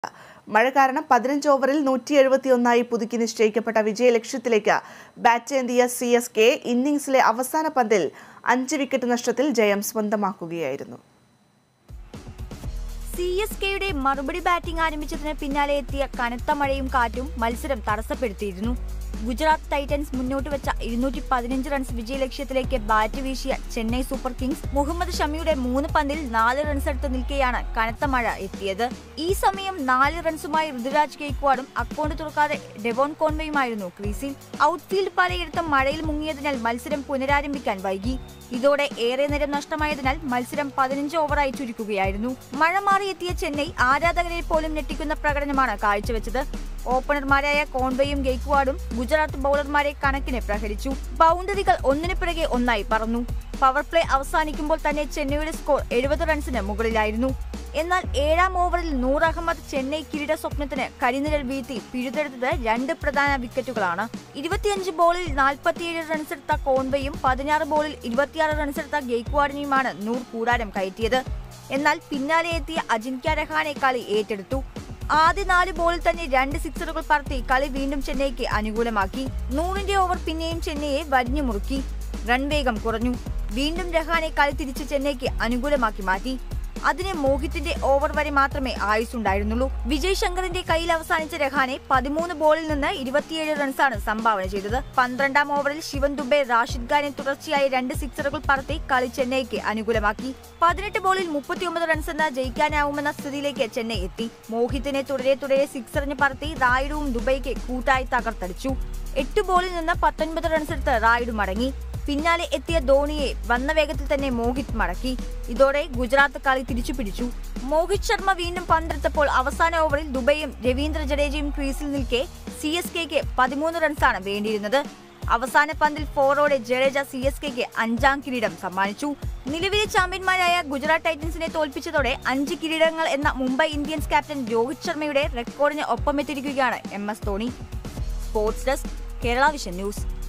മഴ കാരണം പതിനഞ്ച് ഓവറിൽ നൂറ്റി എഴുപത്തിയൊന്നായി പുതുക്കി നിശ്ചയിക്കപ്പെട്ട വിജയലക്ഷ്യത്തിലേക്ക് ബാറ്റ് ഏന്തിയ സി എസ് കെ ഇന്നിംഗ്സിലെ അവസാന പന്തിൽ അഞ്ച് വിക്കറ്റ് നഷ്ടത്തിൽ ജയം സ്വന്തമാക്കുകയായിരുന്നു സി എസ് കെയുടെ മറുപടി ബാറ്റിംഗ് ആരംഭിച്ചതിന് പിന്നാലെ എത്തിയ കനത്ത മഴയും കാറ്റും മത്സരം തടസ്സപ്പെടുത്തിയിരുന്നു ഗുജറാത്ത് ടൈറ്റൻസ് മുന്നോട്ട് വെച്ച ഇരുന്നൂറ്റി പതിനഞ്ച് റൺസ് വിജയലക്ഷ്യത്തിലേക്ക് ബാറ്റ് വീശിയ ചെന്നൈ സൂപ്പർ കിങ്സ് മുഹമ്മദ് ഷമിയുടെ മൂന്ന് പന്തിൽ നാല് റൺസ് എടുത്ത് നിൽക്കെയാണ് കനത്ത മഴ എത്തിയത് ഈ സമയം നാല് റൺസുമായി ഋതുരാജ് ഗെയ്ക്വാഡും അക്കൗണ്ട് തുറക്കാതെ ഡെവോൺ കോൺവയുമായിരുന്നു ക്രീസിൽ ഔട്ട്ഫീൽഡ് പലയിടത്തും മഴയിൽ മുങ്ങിയതിനാൽ മത്സരം പുനരാരംഭിക്കാൻ വൈകി ഇതോടെ ഏറെ നേരം നഷ്ടമായതിനാൽ മത്സരം പതിനഞ്ച് ഓവറായി ചുരുക്കുകയായിരുന്നു മഴ മാറിയെത്തിയ ചെന്നൈ ആരാധകരെ പോലും ഞെട്ടിക്കുന്ന പ്രകടനമാണ് കാഴ്ചവെച്ചത് ഓപ്പണർമാരായ കോൺവയും ഗെയ്ക്വാഡും ഗുജറാത്ത് ബൗളർമാരെ കണക്കിന് പ്രഹരിച്ചു ബൗണ്ടറികൾ ഒന്നിനു പിറകെ ഒന്നായി പറന്നു പവർ പ്ലേ അവസാനിക്കുമ്പോൾ തന്നെ ചെന്നൈയുടെ സ്കോർ എഴുപത് റൺസിന് മുകളിലായിരുന്നു എന്നാൽ ഏഴാം ഓവറിൽ നൂർ അഹമ്മദ് ചെന്നൈ കിരീട സ്വപ്നത്തിന് കരിനിഴൽ വീഴ്ത്തി പിഴുതെടുത്തത് രണ്ട് പ്രധാന വിക്കറ്റുകളാണ് ഇരുപത്തിയഞ്ച് ബോളിൽ നാൽപ്പത്തിയേഴ് റൺസെടുത്ത കോൺവയും പതിനാറ് ബോളിൽ ഇരുപത്തിയാറ് റൺസെടുത്ത ഗെയ്ക്വാഡിനെയുമാണ് നൂർ കൂടാരം കയറ്റിയത് എന്നാൽ പിന്നാലെ എത്തിയ അജിൻക്യ രഹാനെ കളി ഏറ്റെടുത്തു ആദ്യ നാല് ബോളിൽ തന്നെ രണ്ട് സിക്സറുകൾ പറത്തി കളി വീണ്ടും ചെന്നൈക്ക് അനുകൂലമാക്കി നൂറിന്റെ ഓവർ പിന്നെയും ചെന്നൈയെ വരിഞ്ഞു മുറുക്കി റൺ വേഗം കുറഞ്ഞു വീണ്ടും രഹാനെ കളി തിരിച്ച് ചെന്നൈക്ക് അനുകൂലമാക്കി മാറ്റി അതിന് മോഹിത്തിന്റെ ഓവർ വരെ മാത്രമേ ആയുസുണ്ടായിരുന്നുള്ളൂ വിജയ് ശങ്കറിന്റെ കയ്യിൽ അവസാനിച്ച രഹാനെ പതിമൂന്ന് ബോളിൽ നിന്ന് ഇരുപത്തിയേഴ് റൺസാണ് സംഭാവന ചെയ്തത് പന്ത്രണ്ടാം ഓവറിൽ ശിവൻ ദുബെ റാഷിദ് ഖാനെ തുടർച്ചയായി രണ്ട് സിക്സറുകൾ പറത്തി കളി ചെന്നൈക്ക് അനുകൂലമാക്കി പതിനെട്ട് ബോളിൽ മുപ്പത്തിയൊമ്പത് റൺസ് എന്ന ജയിക്കാനാവുമെന്ന സ്ഥിതിയിലേക്ക് ചെന്നൈ എത്തി മോഹിത്തിനെ തുടരെ തുടരെ സിക്സറിന് പറത്തി റായിഡുവും ദുബൈക്ക് കൂട്ടായി തകർത്തടിച്ചു എട്ട് ബോളിൽ നിന്ന് പത്തൊൻപത് റൺസ് എടുത്ത് റായിഡു മടങ്ങി പിന്നാലെ എത്തിയ ധോണിയെ വന്ന വേഗത്തിൽ തന്നെ മോഹിത് മടക്കി ഇതോടെ ഗുജറാത്ത് കളി തിരിച്ചു പിടിച്ചു മോഹിത് ശർമ്മ വീണ്ടും പന്തെടുത്തപ്പോൾ അവസാന ഓവറിൽ ദുബൈയും രവീന്ദ്ര ജഡേജയും ക്രീസിൽ നിൽക്കെ സി എസ് കെക്ക് പതിമൂന്ന് റൺസാണ് വേണ്ടിയിരുന്നത് അവസാന പന്തിൽ ഫോറോടെ ജഡേജ സി എസ് കെക്ക് അഞ്ചാം കിരീടം സമ്മാനിച്ചു നിലവിലെ ചാമ്പ്യന്മാരായ ഗുജറാത്ത് ടൈറ്റൻസിനെ തോൽപ്പിച്ചതോടെ അഞ്ച് കിരീടങ്ങൾ എന്ന മുംബൈ ഇന്ത്യൻസ് ക്യാപ്റ്റൻ രോഹിത് ശർമ്മയുടെ റെക്കോർഡിന് ഒപ്പമെത്തിയിരിക്കുകയാണ് M S Dhoni sports desk Kerala Vision news